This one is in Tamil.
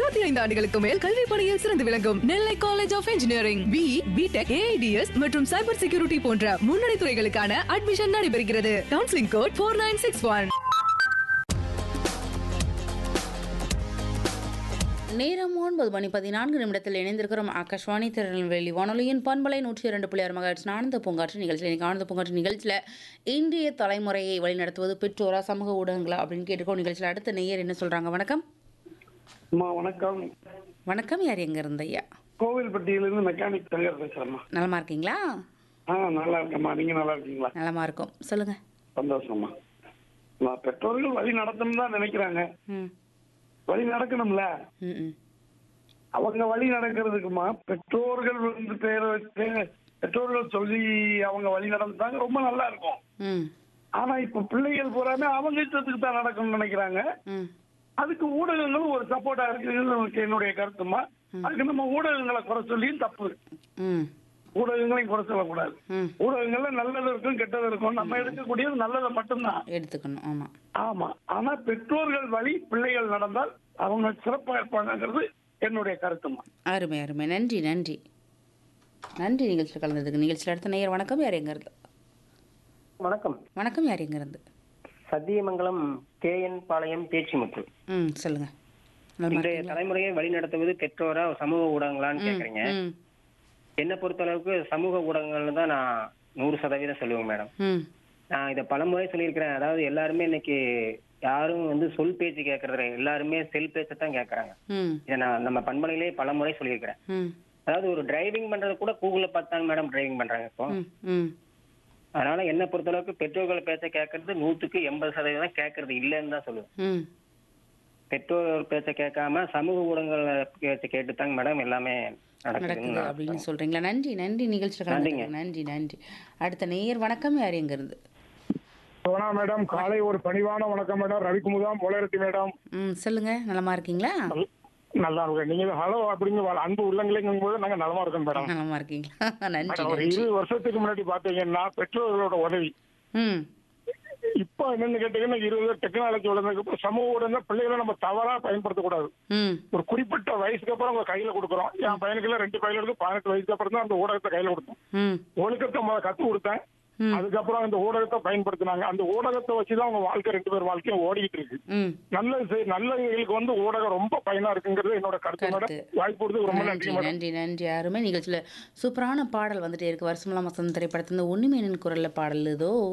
இருபத்தி ஐந்து ஆண்டுகளுக்கு மேல் கல்வி பணியில் சிறந்து விளங்கும் Nellai college of engineering B BTech AI DS மற்றும் சைபர் செக்யூரிட்டி போன்ற முன்னணி துறைகளுக்கான அட்மிஷன் நடைபெறுகிறது counselling code four nine six one நேரம் ஒன்பது மணி பதினான்கு நிமிடத்தில் இணைந்திருக்கிறோம் ஆகாஷ்வாணி திருநெல்வேலி வானொலியின் பண்பலை நூற்றி இரண்டு புள்ளி ஆறு மகாட்ஸ் ஆனந்த பூங்காற்று நிகழ்ச்சியில் இன்னைக்கு ஆனந்த பூங்காற்று நிகழ்ச்சியில் இந்திய தலைமுறையை வழிநடத்துவது பெற்றோரா சமூக ஊடகங்களா அப்படின்னு கேட்டுக்கோ நிகழ்ச்சியில் அடுத்த நேயர் என்ன சொல்றாங்க வணக்கம் அம்மா வணக்கம் வணக்கம் யார் எங்க இருந்த ஐயா கோவில்பட்டியிலிருந்து மெக்கானிக் தங்கர் பேசுறேம்மா நலமா இருக்கீங்களா ஆ நல்லா இருக்கேம்மா நீங்க நல்லா இருக்கீங்களா நலமா இருக்கும் சொல்லுங்க சந்தோஷம்மா நான் பெற்றோர்கள் வழி நடத்தணும் தான் நினைக்கிறாங்க ம் வழி நடக்கணும்ல ம் ம் அவங்க வழி நடக்கிறதுக்குமா பெற்றோர்கள் வந்து பேரை வச்சு பெற்றோர்கள் சொல்லி அவங்க வழி நடந்தாங்க ரொம்ப நல்லா இருக்கும் ம் ஆனா இப்ப பிள்ளைகள் பூராமே அவங்க இஷ்டத்துக்கு தான் நடக்கணும்னு நினைக்கிறாங்க ம் அதுக்கு ஊடகங்களும் ஒரு சப்போர்ட்டா இருக்குன்னு எனக்கு என்னுடைய கருத்துமா அதுக்கு நம்ம ஊடகங்களை குறை சொல்லியும் தப்பு ம் ஊடகங்களையும் குறை சொல்லக்கூடாது ம் ஊடகங்கள்ல நல்லது இருக்கும் கெட்டது இருக்கும் நம்ம எடுக்கக்கூடியது நல்லதை மட்டும்தான் எடுத்துக்கணும் ஆமாம் ஆமா ஆனா பெற்றோர்கள் வழி பிள்ளைகள் நடந்தால் அவங்க சிறப்பா இருப்பாங்கிறது என்னுடைய கருத்துமா அருமை அருமை நன்றி நன்றி நன்றி நிகழ்ச்சியில் கலந்ததுக்கு நிகழ்ச்சியில் அடுத்த நேயர் வணக்கம் யார் எங்க இருந்து வணக்கம் வணக்கம் யார் எங்க இருந்து சத்தியமங்கலம் கேஎன் பாளையம் பேச்சிமுத்து ம் சொல்லுங்க நலமா இன்றைய இருக்கீங்களா? தலைமுறையை வழிநடத்துவது பெற்றோரா சமூக ஊடகங்களான்னு ம், கேக்குறீங்க ம், என்னை பொறுத்த அளவுக்கு சமூக ஊடகங்கள்னு தான் நான் நூறு சதவீதம் சொல்லுவேன் மேடம் ம், நான் இதை பலமுறை சொல்லியிருக்கிறேன் அதாவது எல்லாருமே இன்னைக்கு யாரும் வந்து சொல் பேச்சு கேட்கறது இல்ல. எல்லாருமே செல் பேச்சை தான் கேட்கறாங்க ம், இதை நான் நம்ம பண்பலையிலே பலமுறை சொல்லியிருக்கிறேன் ம், அதாவது ஒரு டிரைவிங் பண்றது கூட கூகுள்ல பார்த்தாங்க மேடம் டிரைவிங் பண்றாங்க இப்போ ம், ம். அதனால என்னை பொறுத்த அளவுக்கு பெற்றோர்கள் பேச்சை கேட்கறது நூத்துக்கு எண்பது சதவீதம் கேட்கறது இல்லைன்னு தான் சொல்லுவேன் ம். பெற்றோர் பேச்சை கேட்காம சமூக ஊடகங்கள் பேச்சை கேட்டுத்தாங்க மேடம் எல்லாமே நடக்குது நடக்குதுன்னு நான் அப்படின்னு சொல்றீங்களா நன்றி நன்றி நிகழ்ச்சியில் கலந்துக்கு நன்றி நன்றி அடுத்த நேயர் வணக்கம் யார் எங்க இருந்து சோனா மேடம் காலை ஒரு பணிவான வணக்கம் மேடம் ரவிக்குமுதாம் போலரத்தி மேடம் ம் சொல்லுங்க நலமா இருக்கீங்களா நல்லா இருக்கேன் நீங்க ஹலோ அப்படிங்க வா- அன்பு உள்ளங்களுங்கும் போது நாங்க நலமா இருக்கோம் மேடம் நலமா இருக்கீங்களா நன்றி மேடம், ஒரு நன்றி இருபது வருஷத்துக்கு முன்னாடி பாத்தீங்கன்னா பெற்றோர்களோட உதவி ம் இப்போ என்னன்னு கேட்டீங்கன்னா இருபது டெக்னாலஜி வளர்ந்ததுக்கு அப்புறம் சமூக ஊடகம் பிள்ளைகளை நம்ம தவறா பயன்படுத்தக்கூடாது ம் ஒரு குறிப்பிட்ட வயசுக்கு அப்புறம் உங்க கையில கொடுக்குறோம் என் பையனுக்கு ரெண்டு பையன் இருக்கு பதினெட்டு வயசுக்கு அப்புறம் தான் அந்த ஊடகத்தை கையில கொடுத்தோம் ம் ஒழுக்கத்தை முதல்ல கத்து கொடுத்தேன் ம். அதுக்கப்புறம் அந்த ஊடகத்தை பயன்படுத்தினாங்க அந்த ஊடகத்தை வச்சுதான் அவங்க வாழ்க்கை ரெண்டு பேர் வாழ்க்கையும் ஓடிக்கிட்டு இருக்கு ம் நல்ல செய்- நல்லவங்களுக்கு வந்து ஊடகம் ரொம்ப பயனா இருக்குங்கிறது என்னோட கருத்து மேடம் கருத்து. வாய்ப்பு கொடுத்து ரொம்ப நன்றி நன்றி மேடம் நன்றி நன்றி அருமை நிகழ்ச்சியில் சூப்பரான பாடல் வந்துட்டே இருக்கு வருஷமெல்லாம் வசந்த திரைப்படத்துல உன்னிமேனின் குரல்ல பாடல் ஏதோ